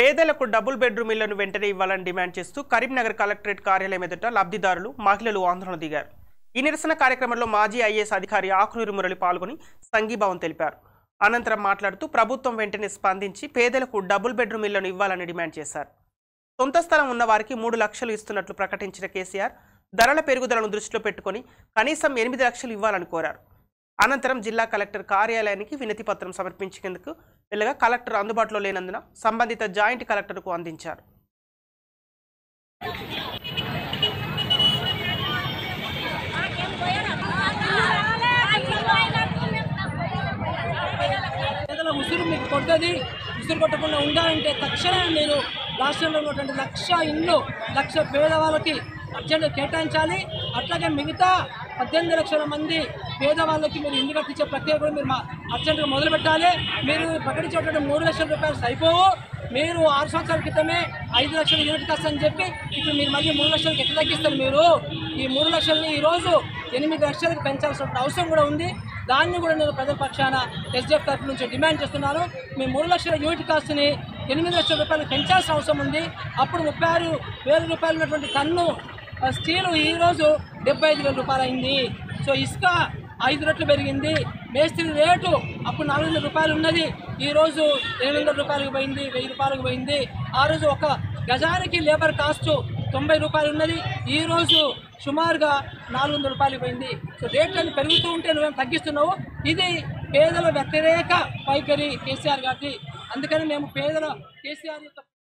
పేదలకు double bedroom ఇళ్లను వెంటనే ఇవ్వాలని డిమాండ్ చేస్తూ కరీంనగర్ కలెక్టరేట్ కార్యాలయం ఎదుట లబ్ధిదారులు మహిళలు ఆందోళన దిగారు ఈ నిరసన కార్యక్రమంలో మాజీ ఐఏఎస్ అధికారి ఆకునూరి మురళి పాల్గొని సంఘీభావం తెలిపారు అనంతరం మాట్లాడుతూ ప్రభుత్వం వెంటనే స్పందించి పేదలకు డబుల్ బెడ్రూమ్ ఇళ్లను ఇవ్వాలని డిమాండ్ చేశారు సొంత స్థలం ఉన్న వారికి మూడు లక్షలు ఇస్తున్నట్లు ప్రకటించిన కేసీఆర్ ధరల పెరుగుదలను దృష్టిలో పెట్టుకొని కనీసం ఎనిమిది లక్షలు ఇవ్వాలని కోరారు అనంతరం జిల్లా కలెక్టర్ కార్యాలయానికి వినతి పత్రం సమర్పించేందుకు వెళ్ళగా కలెక్టర్ అందుబాటులో లేనందున సంబంధిత జాయింట్ కలెక్టర్కు అందించారు పేదల ఉసురు మీకు కొడుతుంది ఉసురు కొట్టకుండా ఉండాలంటే తక్షణమే మీరు రాష్ట్రంలో ఉన్నటువంటి లక్ష ఇండ్లు లక్ష పేదవాళ్ళకి అర్జెంట్ కేటాయించాలి అట్లాగే మిగతా పద్దెనిమిది లక్షల మంది పేదవాళ్ళకి మీరు ఇండ్లు కట్టించే ప్రక్రియ కూడా మీరు మా అర్జెంటుగా మొదలు పెట్టాలి మీరు ప్రకటించేటువంటి మూడు లక్షల రూపాయలు సరిపోవు మీరు ఆరు సంవత్సరాల క్రితమే ఐదు లక్షల యూనిట్ కాస్ట్ అని చెప్పి ఇప్పుడు మీరు మళ్ళీ మూడు లక్షలకి ఎట్లా తగ్గిస్తారు మీరు ఈ మూడు లక్షలని ఈరోజు ఎనిమిది లక్షలకు పెంచాల్సిన అవసరం కూడా ఉంది దాన్ని కూడా నేను ప్రజల పక్షాన ఎస్డిఎఫ్ తరఫు నుంచి డిమాండ్ చేస్తున్నాను మీ మూడు లక్షల యూనిట్ కాస్ట్ని ఎనిమిది లక్షల రూపాయలు పెంచాల్సిన అవసరం ఉంది అప్పుడు ముప్పై ఆరు వేల రూపాయలు ఉన్నటువంటి టన్ను ఆ, స్టీలు ఈరోజు డెబ్బై ఐదు వేల రూపాయలు అయింది సో ఇసుక ఐదు రెట్లు పెరిగింది మేస్త్రి రేటు అప్పుడు నాలుగు వందల రూపాయలు ఉన్నది ఈరోజు ఎనిమిది వందల రూపాయలకు పోయింది వెయ్యి రూపాయలకు పోయింది ఆ రోజు ఒక గజానికి లేబర్ కాస్ట్ తొంభై రూపాయలు ఉన్నది ఈరోజు సుమారుగా నాలుగు వందల రూపాయలు పోయింది సో రేట్లను పెరుగుతూ ఉంటే నువ్వేం తగ్గిస్తున్నావు ఇది పేదల వ్యతిరేక వైఖరి కేసీఆర్ గారిది అందుకని మేము పేదల కేసీఆర్ యొక్క